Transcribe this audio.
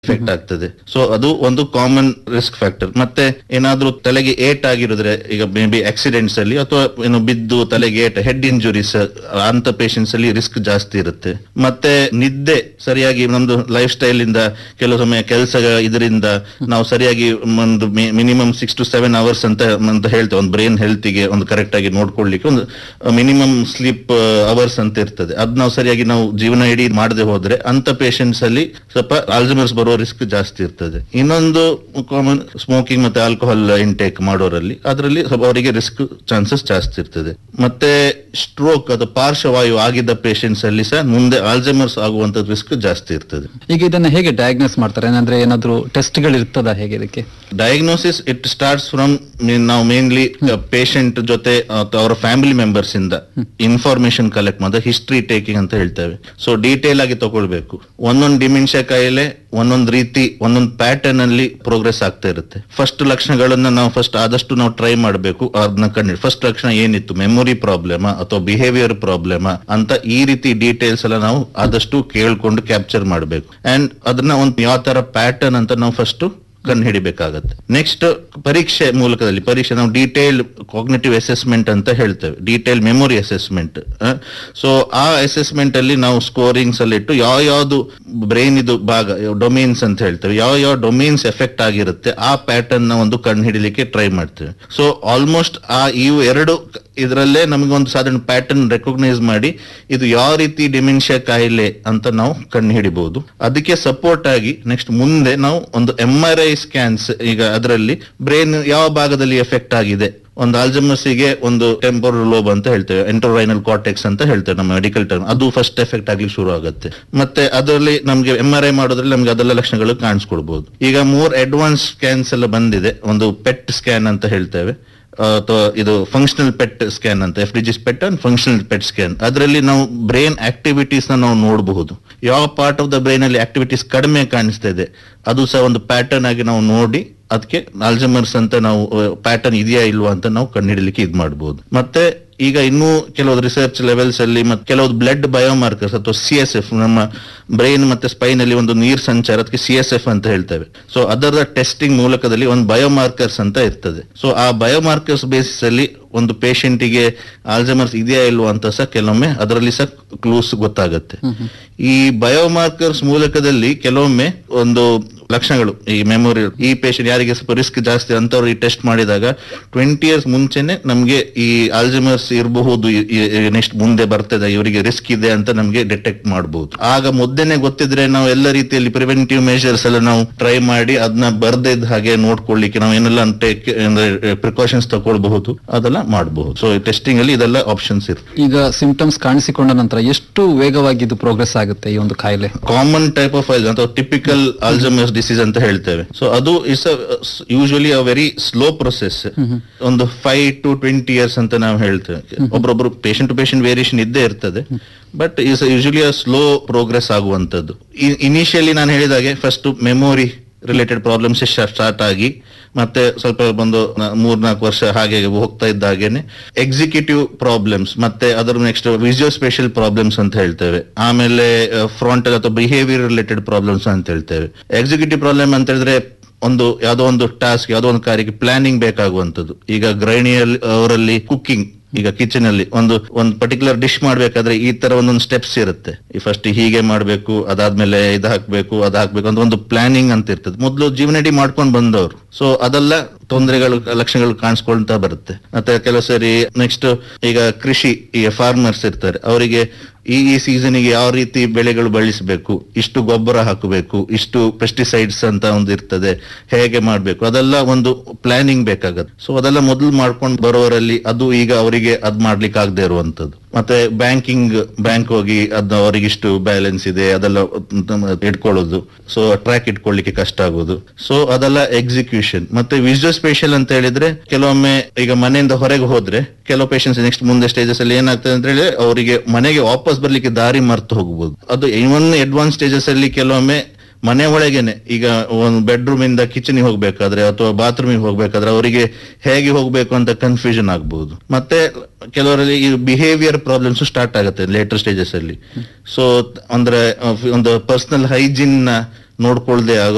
effect ಆಗ್ತದೆ so ಅದು ಒಂದು ಕಾಮನ್ ರಿಸ್ಕ್ ಫ್ಯಾಕ್ಟರ್ ಮತ್ತೆ ಏನಾದ್ರೂ ತಲೆಗೆ ಏಟ್ ಆಗಿರೋದ್ರೆ ಈಗ ಮೇ ಬಿ ಆಕ್ಸಿಡೆಂಟ್ಸ್ ಅಲ್ಲಿ ಅಥವಾ ಏನು ಬಿದ್ದು ತಲೆಗೆ ಏಟ್ ಹೆಡ್ ಇಂಜುರೀಸ್ ಅಂತ ಪೇಷಂಟ್ಸ್ ಅಲ್ಲಿ ರಿಸ್ಕ್ ಜಾಸ್ತಿ ಇರುತ್ತೆ ಮತ್ತೆ ನಿದ್ದೆ ಸರಿಯಾಗಿ ನಮ್ದು ಲೈಫ್ ಸ್ಟೈಲ್ ಇಂದ ಕೆಲವು ಸಮಯ ಕೆಲಸ ಇದರಿಂದ ನಾವು ಸರಿಯಾಗಿ ಒಂದು minimum six to seven hours ಅಂತ ಅಂತ ಹೇಳ್ತೇವೆ ಒಂದು ಬ್ರೈನ್ ಹೆಲ್ತಿಗೆ ಒಂದು ಕರೆಕ್ಟ್ ಆಗಿ ನೋಡ್ಕೊಳ್ಲಿಕ್ಕೆ ಒಂದು ಮಿನಿಮಮ್ ಸ್ಲೀಪ್ ಅವರ್ಸ್ ಅಂತ ಇರ್ತದೆ ಅದ್ ನಾವು ಸರಿಯಾಗಿ ನಾವು ಜೀವನ ಇಡೀ ಮಾಡದೆ ಹೋದ್ರೆ ಅಂತ ಪೇಷಂಟ್ಸ್ ಅಲ್ಲಿ ಸ್ವಲ್ಪ ಆಲ್ಝಮರ್ಸ್ ಬರುವ ರಿಸ್ಕ್ ಜಾಸ್ತಿ ಇರ್ತದೆ ಇನ್ನೊಂದು ಕಾಮನ್ ಸ್ಮೋಕಿಂಗ್ ಮತ್ತೆ ಆಲ್ಕೋಹಾಲ್ ಇಂಟೇಕ್ ಮಾಡೋರಲ್ಲಿ ಅದರಲ್ಲಿ ಸ್ವಲ್ಪ ಅವರಿಗೆ ರಿಸ್ಕ್ ಚಾನ್ಸಸ್ ಜಾಸ್ತಿ ಇರ್ತದೆ ಮತ್ತೆ ಸ್ಟ್ರೋಕ್ ಅಥವಾ ಪಾರ್ಶ್ವವಾಯು ಆಗಿದ್ದ ಪೇಷಂಟ್ಸ್ ಅಲ್ಲಿ ಸಹ ಮುಂದೆ ಆಲ್ಝಮರ್ಸ್ ಆಗುವಂತ ರಿಸ್ಕ್ ಜಾಸ್ತಿ ಇರ್ತದೆ ಈಗ ಇದನ್ನ ಹೇಗೆ ಡಯಾಗ್ನೋಸ್ ಮಾಡ್ತಾರೆ ಏನಂದ್ರೆ ಏನಾದ್ರು ಟೆಸ್ಟ್ಗಳು ಇರ್ತದ ಹೇಗೆ ಇದಕ್ಕೆ ಡಯಾಗ್ನೋಸಿಸ್ ಇಟ್ ಸ್ಟಾರ್ಟ್ಸ್ ಫ್ರಮ್ ನಾವು ಮೇನ್ಲಿ ಪೇಷಂಟ್ ಜೊತೆ ಅಥವಾ ಅವರ ಫ್ಯಾಮಿಲಿ ಮೆಂಬರ್ಸ್ ಇಂದ ಇನ್ಫಾರ್ಮೇಶನ್ ಕಲೆಕ್ಟ್ ಮಾಡಿದ್ರೆ ಹಿಸ್ಟ್ರಿ ಟೇಕಿಂಗ್ ಅಂತ ಹೇಳ್ತೇವೆ ಸೊ ಡೀಟೇಲ್ ಆಗಿ ತಗೊಳ್ಬೇಕು ಒಂದೊಂದು ಡಿಮೆನ್ಷಿಯಾ ಕಾಯಿಲೆ ಒಂದೊಂದು ರೀತಿ ಒಂದೊಂದು ಪ್ಯಾಟರ್ನ್ ಅಲ್ಲಿ ಪ್ರೋಗ್ರೆಸ್ ಆಗ್ತಾ ಇರುತ್ತೆ ಫಸ್ಟ್ ಲಕ್ಷಣಗಳನ್ನ ನಾವು ಫಸ್ಟ್ ಆದಷ್ಟು ನಾವು ಟ್ರೈ ಮಾಡಬೇಕು ಅದನ್ನ ಕಂಡು ಫಸ್ಟ್ ಲಕ್ಷಣ ಏನಿತ್ತು ಮೆಮೊರಿ ಪ್ರಾಬ್ಲಮ್ ಅಥವಾ ಬಿಹೇವಿಯರ್ ಪ್ರಾಬ್ಲಮ್ ಅಂತ ಈ ರೀತಿ ಡೀಟೇಲ್ಸ್ ಎಲ್ಲ ನಾವು ಆದಷ್ಟು ಕೇಳ್ಕೊಂಡು ಕ್ಯಾಪ್ಚರ್ ಮಾಡಬೇಕು ಅಂಡ್ ಅದನ್ನ ಒಂದು ಯಾವ ತರ ಪ್ಯಾಟರ್ನ್ ಅಂತ ನಾವು ಫಸ್ಟ್ ಕಂಡು ಹಿಡಿಬೇಕಾಗತ್ತೆ ನೆಕ್ಸ್ಟ್ ಪರೀಕ್ಷೆ ಮೂಲಕದಲ್ಲಿ ಪರೀಕ್ಷೆ ನಾವು ಡೀಟೇಲ್ ಕಾಗ್ನೇಟಿವ್ ಅಸೆಸ್ಮೆಂಟ್ ಅಂತ ಹೇಳ್ತೇವೆ ಡೀಟೇಲ್ ಮೆಮೊರಿ ಅಸೆಸ್ಮೆಂಟ್ ಸೊ ಆ ಅಸೆಸ್ಮೆಂಟ್ ಅಲ್ಲಿ ನಾವು ಸ್ಕೋರಿಂಗ್ಸ್ ಅಲ್ಲಿ ಇಟ್ಟು ಯಾವ ಯಾವ್ದು ಬ್ರೈನ್ ಇದು ಭಾಗ ಡೊಮೇನ್ಸ್ ಅಂತ ಹೇಳ್ತೇವೆ ಯಾವ ಯಾವ ಡೊಮೇನ್ಸ್ ಎಫೆಕ್ಟ್ ಆಗಿರುತ್ತೆ ಆ ಪ್ಯಾಟರ್ನ್ ನ ಒಂದು ಕಂಡು ಹಿಡಿಲಿಕ್ಕೆ ಟ್ರೈ ಮಾಡ್ತೇವೆ ಸೊ ಆಲ್ಮೋಸ್ಟ್ ಆ ಇವು ಎರಡು ಇದರಲ್ಲೇ ನಮಗೆ ಒಂದು ಸಾಧಾರಣ ಪ್ಯಾಟರ್ನ್ ರೆಕಗ್ನೈಸ್ ಮಾಡಿ ಇದು ಯಾವ ರೀತಿ ಡಿಮೆನ್ಷಿಯಾ ಕಾಯಿಲೆ ಅಂತ ನಾವು ಕಂಡು ಹಿಡಿಬಹುದು ಅದಕ್ಕೆ ಸಪೋರ್ಟ್ ಆಗಿ ನೆಕ್ಸ್ಟ್ ಮುಂದೆ ನಾವು ಒಂದು ಎಂ ಆರ್ ಐ ಸ್ಕ್ಯಾನ್ಸ್ ಈಗ ಅದರಲ್ಲಿ ಬ್ರೈನ್ ಯಾವ ಭಾಗದಲ್ಲಿ ಎಫೆಕ್ಟ್ ಆಗಿದೆ ಒಂದು ಆಲ್ಜಮಸಿಗೆ ಒಂದು ಟೆಂಪೋರಲ್ ಲೋಬ್ ಅಂತ ಹೇಳ್ತೇವೆ ಎಂಟೋರೈನಲ್ ಕಾರ್ಟೆಕ್ಸ್ ಅಂತ ಹೇಳ್ತೇವೆ ನಮ್ಮ ಮೆಡಿಕಲ್ ಟರ್ಮ್ ಅದು ಫಸ್ಟ್ ಎಫೆಕ್ಟ್ ಆಗ್ಲಿಕ್ಕೆ ಶುರು ಆಗುತ್ತೆ ಮತ್ತೆ ಅದರಲ್ಲಿ ನಮ್ಗೆ ಎಂ ಆರ್ ಐ ಮಾಡೋದ್ರಲ್ಲಿ ನಮ್ಗೆ ಅದೆಲ್ಲ ಲಕ್ಷಣಗಳು ಕಾಣಿಸ್ಕೊಡ್ಬಹುದು ಈಗ ಮೂರ್ ಅಡ್ವಾನ್ಸ್ ಸ್ಕ್ಯಾನ್ಸ್ ಎಲ್ಲ ಬಂದಿದೆ ಒಂದು ಪೆಟ್ ಸ್ಕ್ಯಾನ್ ಅಂತ ಹೇಳ್ತೇವೆ ಅಥವಾ ಇದು ಫಂಕ್ಷನಲ್ ಪೆಟ್ ಸ್ಕ್ಯಾನ್ ಅಂತ F D G PET and functional PET scan ಅದರಲ್ಲಿ ನಾವು ಬ್ರೈನ್ ಆಕ್ಟಿವಿಟೀಸ್ ನ ನಾವು ನೋಡಬಹುದು ಯಾವ ಪಾರ್ಟ್ ಆಫ್ ದ ಬ್ರೈನ್ ಅಲ್ಲಿ ಆಕ್ಟಿವಿಟೀಸ್ ಕಡಿಮೆ ಕಾಣಿಸ್ತಾ ಇದೆ ಅದು ಸಹ ಒಂದು ಪ್ಯಾಟರ್ನ್ ಆಗಿ ನಾವು ನೋಡಿ ಅದಕ್ಕೆ ಆಲ್ಜಮರ್ಸ್ ಅಂತ ನಾವು ಪ್ಯಾಟರ್ನ್ ಇದೆಯಾ ಇಲ್ವಾ ಅಂತ ನಾವು ಕಂಡುಹಿಡಲಿಕ್ಕೆ ಇದು ಮಾಡಬಹುದು ಮತ್ತೆ ಈಗ ಇನ್ನೂ ಕೆಲವು ರಿಸರ್ಚ್ ಲೆವೆಲ್ಸ್ ಅಲ್ಲಿ ಮತ್ತೆ ಕೆಲವು ಬ್ಲಡ್ ಬಯೋಮಾರ್ಕರ್ಸ್ ಅಥವಾ ಸಿ ಎಸ್ ಎಫ್ ನಮ್ಮ ಬ್ರೈನ್ ಮತ್ತೆ ಸ್ಪೈನ್ ಅಲ್ಲಿ ಒಂದು ನೀರ್ ಸಂಚಾರ ಅದಕ್ಕೆ ಸಿ ಎಸ್ ಎಫ್ ಅಂತ ಹೇಳ್ತೇವೆ ಸೊ ಅದರ ಟೆಸ್ಟಿಂಗ್ ಮೂಲಕದಲ್ಲಿ ಒಂದು ಬಯೋಮಾರ್ಕರ್ಸ್ ಅಂತ ಇರ್ತದೆ ಸೊ ಆ ಬಯೋಮಾರ್ಕರ್ಸ್ ಬೇಸಿಸ್ ಅಲ್ಲಿ ಒಂದು ಪೇಷಂಟಿಗೆ ಆಲ್ಜಮರ್ಸ್ ಇದೆಯಾ ಇಲ್ವಾ ಅಂತ ಸಹ ಕೆಲವೊಮ್ಮೆ ಅದರಲ್ಲಿ ಸಹ ಕ್ಲೂಸ್ ಗೊತ್ತಾಗುತ್ತೆ ಈ ಬಯೋಮಾರ್ಕರ್ಸ್ ಮೂಲಕದಲ್ಲಿ ಕೆಲವೊಮ್ಮೆ ಒಂದು ಲಕ್ಷಣಗಳು ಈ ಮೆಮೊರಿ ಈ ಪೇಷಂಟ್ ಯಾರಿಗೆ ಸ್ವಲ್ಪ ರಿಸ್ಕ್ ಜಾಸ್ತಿ ಅಂತವ್ರು ಈ ಟೆಸ್ಟ್ ಮಾಡಿದಾಗ ಟ್ವೆಂಟಿ ಇಯರ್ಸ್ ಮುಂಚೆನೆ ನಮ್ಗೆ ಈ ಆಲ್ಜಮರ್ಸ್ ಇರಬಹುದು ನೆಕ್ಸ್ಟ್ ಮುಂದೆ ಬರ್ತದೆ ಇವರಿಗೆ ರಿಸ್ಕ್ ಇದೆ ಅಂತ ನಮ್ಗೆ ಡಿಟೆಕ್ಟ್ ಮಾಡಬಹುದು ಆಗ ಮೊದಲೇ ಗೊತ್ತಿದ್ರೆ ನಾವು ಎಲ್ಲ ರೀತಿಯಲ್ಲಿ ಪ್ರಿವೆಂಟಿವ್ ಮೆಷರ್ಸ್ ಎಲ್ಲ ನಾವು ಟ್ರೈ ಮಾಡಿ ಅದನ್ನ ಬರ್ದೇ ಇದ್ದ ಹಾಗೆ ನೋಡ್ಕೊಳ್ಳಿಕ್ಕೆ ನಾವು ಏನೆಲ್ಲ ಟೇಕ್ ಪ್ರಿಕಾಷನ್ಸ್ ತಗೊಳ್ಬಹುದು ಅದೆಲ್ಲ ಮಾಡಬಹುದು ಸೊ ಟೆಸ್ಟಿಂಗ್ ಅಲ್ಲಿ ಇದೆಲ್ಲ ಆಪ್ಷನ್ಸ್ ಇರುತ್ತೆ ಈಗ ಸಿಂಪ್ಟಮ್ಸ್ ಕಾಣಿಸಿಕೊಂಡ ನಂತರ ಎಷ್ಟು ವೇಗವಾಗಿ ಇದು ಪ್ರೋಗ್ರೆಸ್ ಆಗುತ್ತೆ ಈ ಒಂದು ಕಾಯಿಲೆ ಕಾಮನ್ ಟೈಪ್ ಆಫ್ ಅಥವಾ ಟಿಪಿಕಲ್ ಆಲ್ಜಮರ್ಸ್ ಡಿಸೀಸ್ ಅಂತ ಹೇಳ್ತೇವೆ ಸೊ ಅದು is usually a very slow process ಒಂದು ಫೈವ್ ಟು ಟ್ವೆಂಟಿ ಇಯರ್ಸ್ ಅಂತ ನಾವು ಹೇಳ್ತೇವೆ ಒಬ್ಬರೊಬ್ರು ಪೇಷಂಟ್ ಟು ಪೇಷಂಟ್ ವೇರಿಯೇಷನ್ ಇದ್ದೇ ಇರ್ತದೆ but is usually a slow progress ಆಗುವಂತದ್ದು ಇನಿಷಿಯಲಿ ನಾನು ಹೇಳಿದಾಗೆ first memory related problems start ಆಗಿ ಮತ್ತೆ ಸ್ವಲ್ಪ ಒಂದು ಮೂರ್ನಾಲ್ಕು ವರ್ಷ ಹಾಗೆ ಹೋಗ್ತಾ ಇದ್ದ ಹಾಗೇನೆ ಎಕ್ಸಿಕ್ಯೂಟಿವ್ ಪ್ರಾಬ್ಲಮ್ಸ್ ಮತ್ತೆ ಅದರ ನೆಕ್ಸ್ಟ್ ವಿಸಿಯೋ ಸ್ಪೆಷಲ್ ಪ್ರಾಬ್ಲಮ್ಸ್ ಅಂತ ಹೇಳ್ತೇವೆ ಆಮೇಲೆ ಫ್ರಂಟಲ್ ಅಥವಾ ಬಿಹೇವಿಯರ್ ರಿಲೇಟೆಡ್ ಪ್ರಾಬ್ಲಮ್ಸ್ ಅಂತ ಹೇಳ್ತೇವೆ ಎಕ್ಸಿಕ್ಯೂಟಿವ್ ಪ್ರಾಬ್ಲಮ್ ಅಂತ ಹೇಳಿದ್ರೆ ಒಂದು ಯಾವ್ದೋ ಒಂದು ಟಾಸ್ಕ್ ಯಾವ್ದೋ ಒಂದು ಕಾರ್ಯಕ್ಕೆ ಪ್ಲಾನಿಂಗ್ ಬೇಕಾಗುವಂತದ್ದು ಈಗ ಗೃಹಿಣಿಯಲ್ಲಿ ಅವರಲ್ಲಿ ಕುಕಿಂಗ್ ಈಗ ಕಿಚನ್ ಅಲ್ಲಿ ಒಂದು ಒಂದು ಪರ್ಟಿಕ್ಯುಲರ್ ಡಿಶ್ ಮಾಡ್ಬೇಕಾದ್ರೆ ಈ ತರ ಒಂದೊಂದು ಸ್ಟೆಪ್ಸ್ ಇರುತ್ತೆ ಈ ಫಸ್ಟ್ ಹೀಗೆ ಮಾಡ್ಬೇಕು ಅದಾದ್ಮೇಲೆ ಇದು ಹಾಕ್ಬೇಕು ಅದ್ ಹಾಕ್ಬೇಕು ಅಂತ ಒಂದು ಪ್ಲಾನಿಂಗ್ ಅಂತ ಇರ್ತದೆ ಮೊದಲು ಜೀವನಡಿ ಮಾಡ್ಕೊಂಡು ಬಂದವರು ಸೊ ಅದೆಲ್ಲ ತೊಂದರೆಗಳು ಲಕ್ಷಣಗಳು ಕಾಣಿಸ್ಕೊಳ್ತಾ ಬರುತ್ತೆ ಮತ್ತೆ ಕೆಲವು ಸರಿ ನೆಕ್ಸ್ಟ್ ಈಗ ಕೃಷಿ ಈಗ ಫಾರ್ಮರ್ಸ್ ಇರ್ತಾರೆ ಅವರಿಗೆ ಈ ಈ ಸೀಸನ್ಗೆ ಯಾವ ರೀತಿ ಬೆಳೆಗಳು ಬೆಳೆಸಬೇಕು ಇಷ್ಟು ಗೊಬ್ಬರ ಹಾಕಬೇಕು ಇಷ್ಟು ಪೆಸ್ಟಿಸೈಡ್ಸ್ ಅಂತ ಒಂದು ಇರ್ತದೆ ಹೇಗೆ ಮಾಡ್ಬೇಕು ಅದೆಲ್ಲ ಒಂದು ಪ್ಲಾನಿಂಗ್ ಬೇಕಾಗತ್ತೆ ಸೊ ಅದೆಲ್ಲ ಮೊದಲು ಮಾಡ್ಕೊಂಡು ಬರೋರಲ್ಲಿ ಅದು ಈಗ ಅವರಿಗೆ ಅದ್ ಮಾಡ್ಲಿಕ್ಕೆ ಆಗದೆ ಇರುವಂತದ್ದು ಮತ್ತೆ ಬ್ಯಾಂಕಿಂಗ್ ಬ್ಯಾಂಕ್ ಹೋಗಿ ಅದ್ ಅವರಿಗೆ ಇಷ್ಟು ಬ್ಯಾಲೆನ್ಸ್ ಇದೆ ಅದೆಲ್ಲ ಇಟ್ಕೊಳ್ಳೋದು ಸೊ ಟ್ರ್ಯಾಕ್ ಇಟ್ಕೊಳ್ಳಿಕ್ಕೆ ಕಷ್ಟ ಆಗೋದು ಸೊ ಅದೆಲ್ಲ ಎಕ್ಸಿಕ್ಯೂಷನ್ ಮತ್ತೆ ವಿಜುವಲ್ ಸ್ಪೇಷಲ್ ಅಂತ ಹೇಳಿದ್ರೆ ಕೆಲವೊಮ್ಮೆ ಈಗ ಮನೆಯಿಂದ ಹೊರಗೆ ಹೋದ್ರೆ ಕೆಲವು ಪೇಷಂಟ್ಸ್ ನೆಕ್ಸ್ಟ್ ಮುಂದೆ ಸ್ಟೇಜಸ್ ಅಲ್ಲಿ ಏನಾಗ್ತದೆ ಅಂತ ಹೇಳಿದ್ರೆ ಅವರಿಗೆ ಮನೆಗೆ ವಾಪಸ್ ಬರ್ಲಿಕ್ಕೆ ದಾರಿ ಮರ್ತು ಹೋಗ್ಬೋದು ಅದು ಇವನ್ ಅಡ್ವಾನ್ಸ್ ಸ್ಟೇಜಸ್ ಅಲ್ಲಿ ಕೆಲವೊಮ್ಮೆ ಮನೆ ಒಳಗೇನೆ ಈಗ ಒಂದು ಬೆಡ್ರೂಮ್ ಇಂದ ಕಿಚನ್ ಹೋಗ್ಬೇಕಾದ್ರೆ ಅಥವಾ ಬಾತ್ರೂಮ್ ಹೋಗ್ಬೇಕಾದ್ರೆ ಅವರಿಗೆ ಹೇಗೆ ಹೋಗ್ಬೇಕು ಅಂತ ಕನ್ಫ್ಯೂಷನ್ ಆಗ್ಬಹುದು ಮತ್ತೆ ಕೆಲವರಲ್ಲಿ ಈ ಬಿಹೇವಿಯರ್ ಪ್ರಾಬ್ಲಮ್ಸ್ ಸ್ಟಾರ್ಟ್ ಆಗುತ್ತೆ ಲೇಟರ್ ಸ್ಟೇಜಸ್ ಅಲ್ಲಿ ಸೊ ಅಂದ್ರೆ ಅಹ್, ಒಂದು ಪರ್ಸನಲ್ ಹೈಜೀನ್ ನೋಡ್ಕೊಳ್ದೆ ಆಗೋ